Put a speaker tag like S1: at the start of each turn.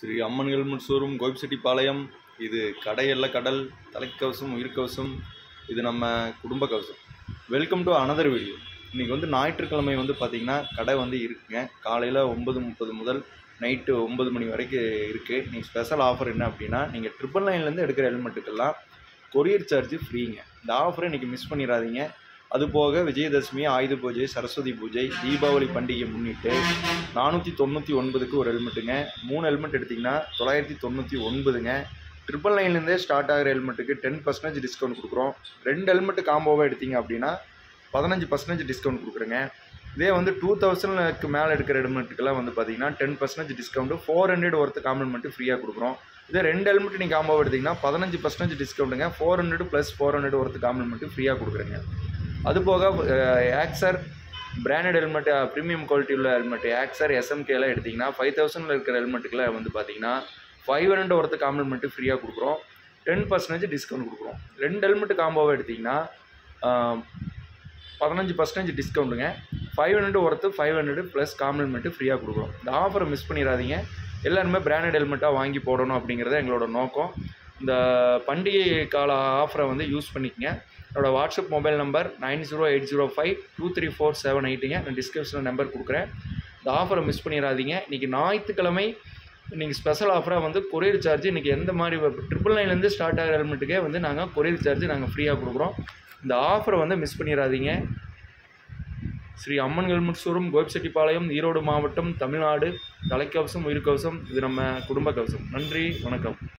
S1: Sri Amman helmet showroom Gobichettipalayam இது கடையல்ல கடல் தலைக்கவசம் உயிர்க்கவசம் இது நம்ம குடும்ப கவசம் வெல்கம் டு அனதர் வீடியோ இன்றைக்கி வந்து ஞாயிற்றுக்கிழமை வந்து பார்த்திங்கன்னா கடை வந்து இருக்குங்க காலையில் ஒம்பது முப்பது முதல் நைட்டு ஒம்பது மணி வரைக்கும் இருக்குது இன்றைக்கி ஸ்பெஷல் ஆஃபர் என்ன அப்படின்னா நீங்கள் ட்ரிபிள் நைன்லேருந்து எடுக்கிற ஹெல்மெட்டுக்கெல்லாம் கொரியர் சார்ஜ் ஃப்ரீங்க இந்த ஆஃபரை இன்றைக்கி மிஸ் பண்ணிடாதீங்க அது போக விஜயதசமி ஆயுத பூஜை சரஸ்வதி பூஜை தீபாவளி பண்டிகை முன்னிட்டு நானூற்றி தொண்ணூற்றி ஒன்பதுக்கு ஒரு ஹெல்மெட்டுங்க மூணு ஹெல்மெட் எடுத்திங்கன்னா தொள்ளாயிரத்தி தொண்ணூற்றி ஒன்பதுங்க ட்ரிபிள் நைன்லேருந்தே ஸ்டார்ட் ஆகிற ஹெல்மெட்டுக்கு டென் பர்சன்டேஜ் டிஸ்கவுண்ட் கொடுக்குறோம் ரெண்டு ஹெல்மெட்டு காம்போவாக எடுத்தீங்க அப்படின்னா பதினஞ்சு பர்சன்டேஜ் டிஸ்கவுண்ட் கொடுக்குறேங்க இதே வந்து டூ தௌசண்ட்க்கு மேலே எடுக்கிற ஹெல்மெட்டுக்கெல்லாம் வந்து பார்த்தீங்கன்னா ten percentage discount four hundred ஒருத்த காம்ப்ளிமெண்ட்டு ஃப்ரீயாக கொடுக்குறோம் இதே ரெண்டு ஹெல்மெட் நீங்கள் காம்போவாக எடுத்திங்கன்னா பதினஞ்சு பர்சன்டேஜ் டிஸ்கவுண்ட்டுங்க four hundred plus four hundred ஒருத்த காம்ப்ளிமெண்ட்டு ஃப்ரீயாக கொடுக்குறேங்க அது போக Axor branded helmet premium quality உள்ள ஹெல்மெட் ஆக்சர் எஸ்எம்கேலாம் எடுத்திங்கன்னா ஃபைவ் தௌசண்டில் இருக்கிற ஹெல்மெட்டுக்குலாம் வந்து பார்த்தீங்கன்னா ஃபைவ் ஹண்ட்ரட் ஒருத்த காம்ப்ளிமெண்ட்டு ஃப்ரீயாக கொடுக்குறோம் டென் பர்சன்டேஜ் டிஸ்கவுண்ட் கொடுக்குறோம் ரெண்டு ஹெல்மெட்டு காம்போவாக எடுத்திங்கன்னா பதினஞ்சு பர்சன்டேஜ் டிஸ்கவுண்ட்டுங்க ஃபைவ் ஹண்ட்ரட் ஒருத்து ஃபைவ் ஹண்ட்ரட் ப்ளஸ் காம்ப்ளிமெண்ட்டு ஃப்ரீயாக கொடுக்குறோம் இந்த ஆஃபரை மிஸ் பண்ணிடாதீங்க எல்லாருமே பிராண்டட் ஹெல்மெட்டாக வாங்கி போடணும் அப்படிங்கிறத எங்களோட நோக்கம் இந்த பண்டிகை கால ஆஃபரை வந்து யூஸ் பண்ணிக்கங்க என்னோட WhatsApp mobile number nine zero eight zero five two three four seven எயிட்டுங்க நான் டிஸ்கிரிப்ஷனில் நம்பர் கொடுக்குறேன் இந்த ஆஃபரை மிஸ் பண்ணிடாதீங்க இன்றைக்கி ஞாயிற்றுக்கிழமை இன்றைக்கி ஸ்பெஷல் ஆஃபராக வந்து கொரியர் சார்ஜ் இன்றைக்கி எந்த மாதிரி ட்ரிபிள் நைன்லேருந்து ஸ்டார்ட் ஆகிற ஹெல்மெட்டுக்கே வந்து நாங்கள் கொரியர் சார்ஜ் நாங்கள் ஃப்ரீயாக கொடுக்குறோம் இந்த ஆஃபரை வந்து மிஸ் பண்ணிடாதீங்க ஸ்ரீ அம்மன் ஹெல்மெட் ஷோரூம் கோபிச்செட்டிப்பாளையம் ஈரோடு மாவட்டம் தமிழ்நாடு தலைக்கவசம் உயிர்க்கவசம் இது நம்ம குடும்ப கவசம் நன்றி வணக்கம்